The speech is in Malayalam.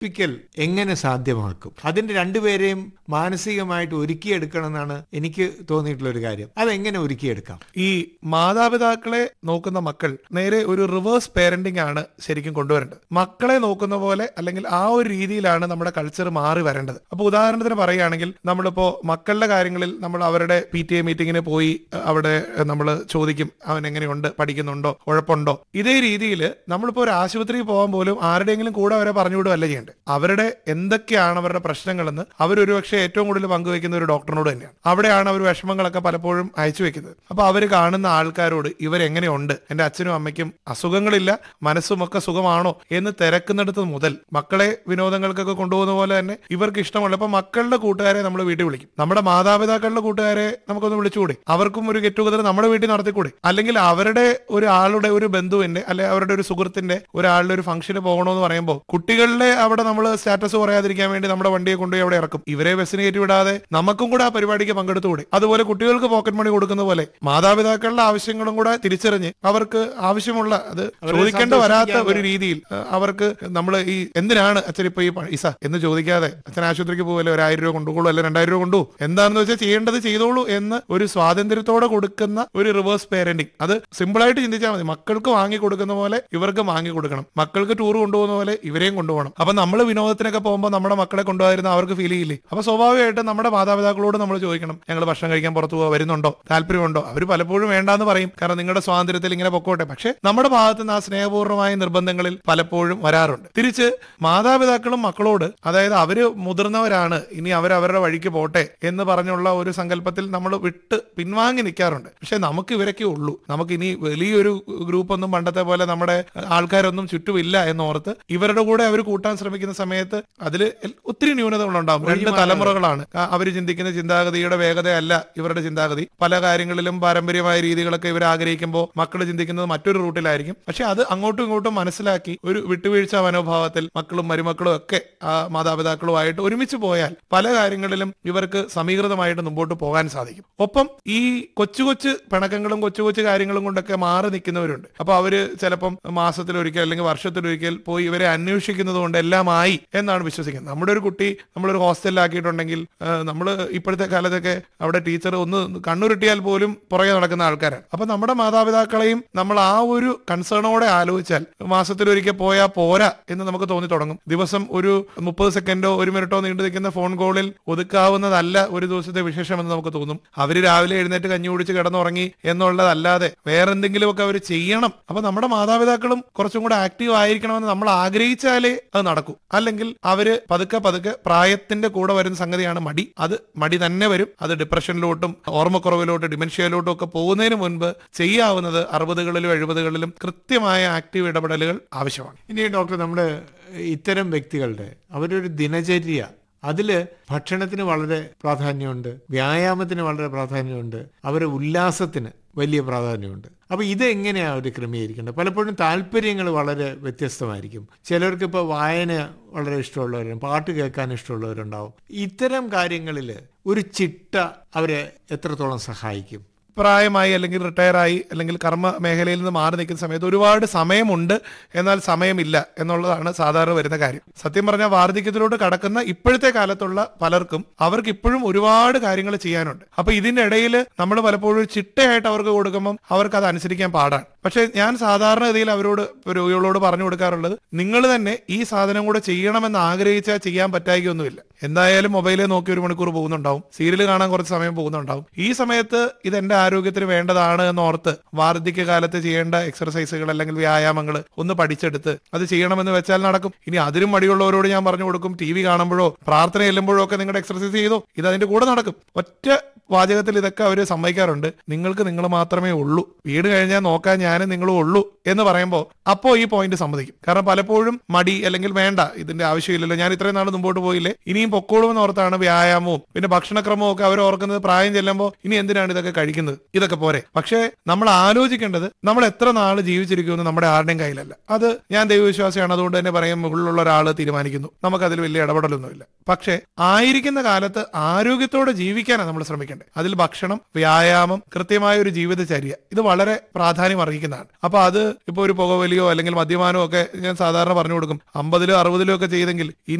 പഠിപ്പിക്കൽ എങ്ങനെ സാധ്യമാക്കും അതിന്റെ രണ്ടുപേരെയും മാനസികമായിട്ട് ഒരുക്കിയെടുക്കണം എന്നാണ് എനിക്ക് തോന്നിയിട്ടുള്ള ഒരു കാര്യം അതെങ്ങനെ ഒരുക്കിയെടുക്കാം ഈ മാതാപിതാക്കളെ നോക്കുന്ന മക്കൾ നേരെ ഒരു റിവേഴ്സ് പേരന്റിംഗ് ആണ് ശരിക്കും കൊണ്ടുവരേണ്ടത് മക്കളെ നോക്കുന്ന പോലെ അല്ലെങ്കിൽ ആ ഒരു രീതിയിലാണ് നമ്മുടെ കൾച്ചർ മാറി വരേണ്ടത് അപ്പൊ ഉദാഹരണത്തിന് പറയുകയാണെങ്കിൽ നമ്മളിപ്പോ മക്കളുടെ കാര്യങ്ങളിൽ നമ്മൾ അവരുടെ പി ടി എ മീറ്റിങ്ങിന് പോയി അഹ് അവിടെ നമ്മൾ ചോദിക്കും അവൻ എങ്ങനെയുണ്ട് പഠിക്കുന്നുണ്ടോ കുഴപ്പമുണ്ടോ ഇതേ രീതിയിൽ നമ്മളിപ്പോ ഒരു ആശുപത്രിയിൽ പോകാൻ പോലും ആരുടെയെങ്കിലും കൂടെ അവരെ പറഞ്ഞു വിടുകയല്ല ചെയ്യേണ്ടത് അവരുടെ എന്തൊക്കെയാണ് അവരുടെ പ്രശ്നങ്ങളെന്ന് അവരൊരു പക്ഷേ ഏറ്റവും കൂടുതൽ പങ്കുവെക്കുന്ന ഒരു ഡോക്ടറിനോട് തന്നെയാണ് അവിടെയാണ് അവർ വിഷമങ്ങളൊക്കെ പലപ്പോഴും അയച്ചു വെക്കുന്നത് അപ്പൊ അവർ കാണുന്ന ആൾക്കാരോട് ഇവരെങ്ങനെയുണ്ട് എന്റെ അച്ഛനും അമ്മയ്ക്കും അസുഖങ്ങളില്ല മനസ്സും ഒക്കെ സുഖമാണോ എന്ന് തിരക്കുന്നിടത്ത് മുതൽ മക്കളെ വിനോദങ്ങൾക്കൊക്കെ കൊണ്ടുപോകുന്ന പോലെ തന്നെ ഇവർക്ക് ഇഷ്ടമുള്ള ഇപ്പൊ മക്കളുടെ കൂട്ടുകാരെ നമ്മൾ വീട്ടിൽ വിളിക്കും നമ്മുടെ മാതാപിതാക്കളുടെ കൂട്ടുകാരെ നമുക്കൊന്ന് വിളിച്ചുകൂടെ അവർക്കും ഒരു ഗെറ്റ് ടുഗദർ നമ്മുടെ വീട്ടിൽ നടത്തിക്കൂടെ അല്ലെങ്കിൽ അവരുടെ ഒരു ആളുടെ ഒരു ബന്ധുവിന്റെ അല്ലെ അവരുടെ ഒരു സുഹൃത്തിന്റെ ഒരാളുടെ ഒരു ഫംഗ്ഷന് പോകണമെന്ന് പറയുമ്പോൾ കുട്ടികളുടെ അവിടെ നമ്മൾ സ്റ്റാറ്റസ് പറയാതിരിക്കാൻ വേണ്ടി നമ്മുടെ വണ്ടിയെ കൊണ്ടുപോയി അവിടെ ഇറക്കും ഇവരെ ബസ്സിന് കയറ്റി വിടാതെ നമുക്കും കൂടെ ആ പരിപാടിക്ക് പങ്കെടുത്തുകൂടെ അതുപോലെ കുട്ടികൾക്ക് പോക്കറ്റ് മണി കൊടുക്കുന്ന പോലെ മാതാപിതാക്കളുടെ ആവശ്യങ്ങളും കൂടെ തിരിച്ചറിഞ്ഞ് അവർക്ക് ആവശ്യമുള്ള അത് അവരെ ചോദിക്കേണ്ട വരാത്ത സന്തോഷിപ്പിക്കാനുള്ള- ഒരു രീതിയിൽ അഹ് അവർക്ക് നമ്മൾ ഈ എന്തിനാണ് അച്ഛൻ ഇപ്പൊ ഈ പൈസ എന്ന് ചോദിക്കാതെ അച്ഛൻ ആശുപത്രിക്ക് പോകല്ലേ ഒരു ആയിരം രൂപ കൊണ്ടുപോകുള്ളൂ അല്ലെ രണ്ടായിരം രൂപ കൊണ്ടു എന്താണെന്ന് വെച്ചാൽ ചെയ്യേണ്ടത് ചെയ്തോളൂ എന്ന് ഒരു സ്വാതന്ത്ര്യത്തോടെ കൊടുക്കുന്ന ഒരു റിവേഴ്സ് പേരന്റിങ് അത് സിമ്പിൾ ആയിട്ട് ചിന്തിച്ചാൽ മതി മക്കൾക്ക് വാങ്ങി കൊടുക്കുന്ന പോലെ ഇവർക്ക് വാങ്ങി കൊടുക്കണം മക്കൾക്ക് ടൂർ കൊണ്ടുപോകുന്ന പോലെ ഇവരെയും കൊണ്ടുപോകണം അപ്പൊ നമ്മൾ വിനോദത്തിനൊക്കെ പോകുമ്പോൾ നമ്മുടെ മക്കളെ കൊണ്ടുപോയിരുന്ന അവർക്ക് ഫീൽ ചെയ്യില്ലേ അപ്പൊ സ്വാഭാവികമായിട്ടും നമ്മുടെ മാതാപിതാക്കളോട് നമ്മൾ ചോദിക്കണം ഞങ്ങൾ ഭക്ഷണം കഴിക്കാൻ പുറത്തു പോകാൻ വരുന്നുണ്ടോ താല്പര്യമുണ്ടോ അവർ പലപ്പോഴും വേണ്ടാന്ന് പറയും കാരണം നിങ്ങളുടെ സ്വാതന്ത്ര്യത്തിൽ ഇങ്ങനെ പൊക്കോട്ടെ പക്ഷെ നമ്മുടെ ഭാഗത്ത് നിന്ന് ആ സ്നേഹപൂർണ്ണമായ നിർബന്ധങ്ങളിൽ പലപ്പോഴും വരാറുണ്ട് തിരിച്ച് മാതാപിതാക്കളും മക്കളോട് അതായത് അവര് മുതിർന്നവരാണ് ഇനി അവർ അവരുടെ വഴിക്ക് പോട്ടെ എന്ന് പറഞ്ഞുള്ള ഒരു സങ്കല്പത്തിൽ നമ്മൾ വിട്ട് പിൻവാങ്ങി നിൽക്കാറുണ്ട് പക്ഷെ നമുക്ക് ഇവരൊക്കെ ഉള്ളൂ നമുക്ക് ഇനി വലിയൊരു ഗ്രൂപ്പ് ഒന്നും പണ്ടത്തെ പോലെ നമ്മുടെ ആൾക്കാരൊന്നും ചുറ്റുമില്ല എന്നോർത്ത് ഇവരുടെ കൂടെ അവർ കൂട്ടാൻ ശ്രമിക്കുന്ന സമയത്ത് അതിൽ ഒത്തിരി ന്യൂനതകളുണ്ടാവും രണ്ട് തലമുറകളാണ് അവർ ചിന്തിക്കുന്ന ചിന്താഗതിയുടെ വേഗതയല്ല ഇവരുടെ ചിന്താഗതി പല കാര്യങ്ങളിലും പാരമ്പര്യമായ രീതികളൊക്കെ ഇവർ ആഗ്രഹിക്കുമ്പോൾ മക്കൾ ചിന്തിക്കുന്നത് മറ്റൊരു റൂട്ടിലായിരിക്കും പക്ഷെ അത് അങ്ങോട്ടും ഇങ്ങോട്ടും മനസ്സിലാക്കി ഒരു വിട്ടുവീഴ്ച മനോഭാവത്തിൽ മക്കളും മരുമക്കളും ഒക്കെ ആ മാതാപിതാക്കളുമായിട്ട് ഒരുമിച്ച് പോയാൽ പല കാര്യങ്ങളിലും ഇവർക്ക് സമീകൃതമായിട്ട് മുമ്പോട്ട് പോകാൻ സാധിക്കും ഒപ്പം ഈ കൊച്ചു കൊച്ചു പിണക്കങ്ങളും കൊച്ചു കൊച്ചു കാര്യങ്ങളും കൊണ്ടൊക്കെ മാറി നിൽക്കുന്നവരുണ്ട് അപ്പൊ അവര് ചിലപ്പം മാസത്തിലൊരിക്കൽ അല്ലെങ്കിൽ വർഷത്തിലൊരിക്കൽ പോയി ഇവരെ അന്വേഷിക്കുന്നത് കൊണ്ട് എല്ലാം ആയി എന്നാണ് വിശ്വസിക്കുന്നത് നമ്മുടെ ഒരു കുട്ടി നമ്മളൊരു ഹോസ്റ്റലിലാക്കിയിട്ടുണ്ടെങ്കിൽ നമ്മൾ ഇപ്പോഴത്തെ കാലത്തൊക്കെ അവിടെ ടീച്ചർ ഒന്ന് കണ്ണുരുട്ടിയാൽ പോലും പുറകെ നടക്കുന്ന ആൾക്കാരാണ് അപ്പൊ നമ്മുടെ മാതാപിതാക്കളെയും നമ്മൾ ആ ഒരു കൺസേണോടെ ആലോചിച്ചാൽ മാസത്തിലൊരിക്കൽ പോയാൽ പോരാ എന്ന് നമുക്ക് തോന്നി തുടങ്ങും ദിവസം ഒരു മുപ്പത് സെക്കൻഡോ ഒരു മിനിറ്റോ നീണ്ടു നിൽക്കുന്ന ഫോൺ കോളിൽ ഒതുക്കാവുന്നതല്ല ഒരു ദിവസത്തെ വിശേഷമെന്ന് നമുക്ക് തോന്നും അവര് രാവിലെ എഴുന്നേറ്റ് കഞ്ഞി കുടിച്ച് കിടന്നുറങ്ങി എന്നുള്ളതല്ലാതെ വേറെന്തെങ്കിലുമൊക്കെ അവർ ചെയ്യണം അപ്പൊ നമ്മുടെ മാതാപിതാക്കളും കുറച്ചും കൂടെ ആക്റ്റീവ് ആയിരിക്കണമെന്ന് നമ്മൾ ആഗ്രഹിച്ചാലേ അത് നടക്കൂ അല്ലെങ്കിൽ അവര് പതുക്കെ പതുക്കെ പ്രായത്തിന്റെ കൂടെ വരുന്ന സംഗതിയാണ് മടി അത് മടി തന്നെ വരും അത് ഡിപ്രഷനിലോട്ടും ഓർമ്മക്കുറവിലോട്ടും ഡിമെൻഷ്യയിലോട്ടും ഒക്കെ പോകുന്നതിന് മുൻപ് ചെയ്യാവുന്നത് അറുപതുകളിലും എഴുപതുകളിലും കൃത്യമായ ആക്റ്റീവ് ഇടപെടലുകൾ ആവശ്യമാണ് ഇനി ഡോക്ടർ നമ്മുടെ ഇത്തരം വ്യക്തികളുടെ അവരൊരു ദിനചര്യ അതില് ഭക്ഷണത്തിന് വളരെ പ്രാധാന്യമുണ്ട് വ്യായാമത്തിന് വളരെ പ്രാധാന്യമുണ്ട് അവരുടെ ഉല്ലാസത്തിന് വലിയ പ്രാധാന്യമുണ്ട് അപ്പൊ ഇത് എങ്ങനെയാണ് അവർ ക്രമീകരിക്കേണ്ടത് പലപ്പോഴും താല്പര്യങ്ങൾ വളരെ വ്യത്യസ്തമായിരിക്കും ചിലർക്ക് ഇപ്പോൾ വായന വളരെ ഇഷ്ടമുള്ളവരുണ്ട് പാട്ട് കേൾക്കാൻ ഇഷ്ടമുള്ളവരുണ്ടാവും ഇത്തരം കാര്യങ്ങളിൽ ഒരു ചിട്ട അവരെ എത്രത്തോളം സഹായിക്കും പ്രായമായി അല്ലെങ്കിൽ റിട്ടയർ ആയി അല്ലെങ്കിൽ കർമ്മ മേഖലയിൽ നിന്ന് മാറി നിൽക്കുന്ന സമയത്ത് ഒരുപാട് സമയമുണ്ട് എന്നാൽ സമയമില്ല എന്നുള്ളതാണ് സാധാരണ വരുന്ന കാര്യം സത്യം പറഞ്ഞാൽ വാർദ്ധക്യത്തിലോട്ട് കടക്കുന്ന ഇപ്പോഴത്തെ കാലത്തുള്ള പലർക്കും അവർക്ക് ഇപ്പോഴും ഒരുപാട് കാര്യങ്ങൾ ചെയ്യാനുണ്ട് അപ്പൊ ഇതിന്റെ ഇടയിൽ നമ്മൾ പലപ്പോഴും ചിട്ടയായിട്ട് അവർക്ക് കൊടുക്കുമ്പോൾ അവർക്ക് അത് അനുസരിക്കാൻ പാടാണ് പക്ഷെ ഞാൻ സാധാരണഗതിയിൽ അവരോട് രോഗികളോട് പറഞ്ഞു കൊടുക്കാറുള്ളത് നിങ്ങൾ തന്നെ ഈ സാധനം കൂടെ ചെയ്യണമെന്ന് ആഗ്രഹിച്ചാൽ ചെയ്യാൻ പറ്റായിക്കൊന്നുമില്ല എന്തായാലും മൊബൈലിൽ നോക്കി ഒരു മണിക്കൂർ പോകുന്നുണ്ടാവും സീരിയൽ കാണാൻ കുറച്ച് സമയം പോകുന്നുണ്ടാവും ഈ സമയത്ത് ഇത് എന്റെ ആരോഗ്യത്തിന് വേണ്ടതാണ് എന്ന് ഓർത്ത് വാർദ്ധക്യ കാലത്ത് ചെയ്യേണ്ട എക്സർസൈസുകൾ അല്ലെങ്കിൽ വ്യായാമങ്ങൾ ഒന്ന് പഠിച്ചെടുത്ത് അത് ചെയ്യണമെന്ന് വെച്ചാൽ നടക്കും ഇനി അതിനും മടിയുള്ളവരോട് ഞാൻ പറഞ്ഞു കൊടുക്കും ടി വി കാണുമ്പോഴോ പ്രാർത്ഥന ചെല്ലുമ്പോഴോ ഒക്കെ നിങ്ങളുടെ എക്സർസൈസ് ചെയ്തോ ഇത് അതിന്റെ കൂടെ നടക്കും ഒറ്റ വാചകത്തിൽ ഇതൊക്കെ അവർ സമ്മതിക്കാറുണ്ട് നിങ്ങൾക്ക് നിങ്ങൾ മാത്രമേ ഉള്ളൂ വീട് കഴിഞ്ഞാൽ നോക്കാൻ ഞാനും നിങ്ങളും ഉള്ളൂ എന്ന് പറയുമ്പോൾ അപ്പോൾ ഈ പോയിന്റ് സമ്മതിക്കും കാരണം പലപ്പോഴും മടി അല്ലെങ്കിൽ വേണ്ട ഇതിന്റെ ആവശ്യമില്ലല്ലോ ഞാൻ ഇത്രയും നാൾ മുമ്പോട്ട് പോയില്ലേ ഇനിയും ഇനിയും പൊക്കോളുമെന്ന് ഓർത്താണ് വ്യായാമവും പിന്നെ ഭക്ഷണക്രമവും ഒക്കെ അവർ ഓർക്കുന്നത് പ്രായം ചെല്ലുമ്പോൾ ഇനി എന്തിനാണ് ഇതൊക്കെ കഴിക്കുന്നത് ഇതൊക്കെ പോരെ പക്ഷേ നമ്മൾ ആലോചിക്കേണ്ടത് നമ്മൾ എത്ര നാള് ജീവിച്ചിരിക്കുമെന്ന് നമ്മുടെ ആരുടെയും കയ്യിലല്ല അത് ഞാൻ ദൈവവിശ്വാസിയാണ് അതുകൊണ്ട് തന്നെ പറയും മുകളിലുള്ള ഒരാൾ തീരുമാനിക്കുന്നു നമുക്കതിൽ വലിയ ഇടപെടലൊന്നുമില്ല പക്ഷേ ആയിരിക്കുന്ന കാലത്ത് ആരോഗ്യത്തോടെ ജീവിക്കാനാണ് നമ്മൾ ശ്രമിക്കേണ്ടത് അതിൽ ഭക്ഷണം വ്യായാമം കൃത്യമായ ഒരു ജീവിതചര്യ ഇത് വളരെ പ്രാധാന്യം അർഹിക്കുന്നതാണ് അപ്പൊ അത് ഇപ്പൊ ഒരു പുകവലിയോ അല്ലെങ്കിൽ മദ്യപാനോ ഒക്കെ ഞാൻ സാധാരണ പറഞ്ഞു കൊടുക്കും അമ്പതിലോ അറുപതിലോ ഒക്കെ ചെയ്തെങ്കിൽ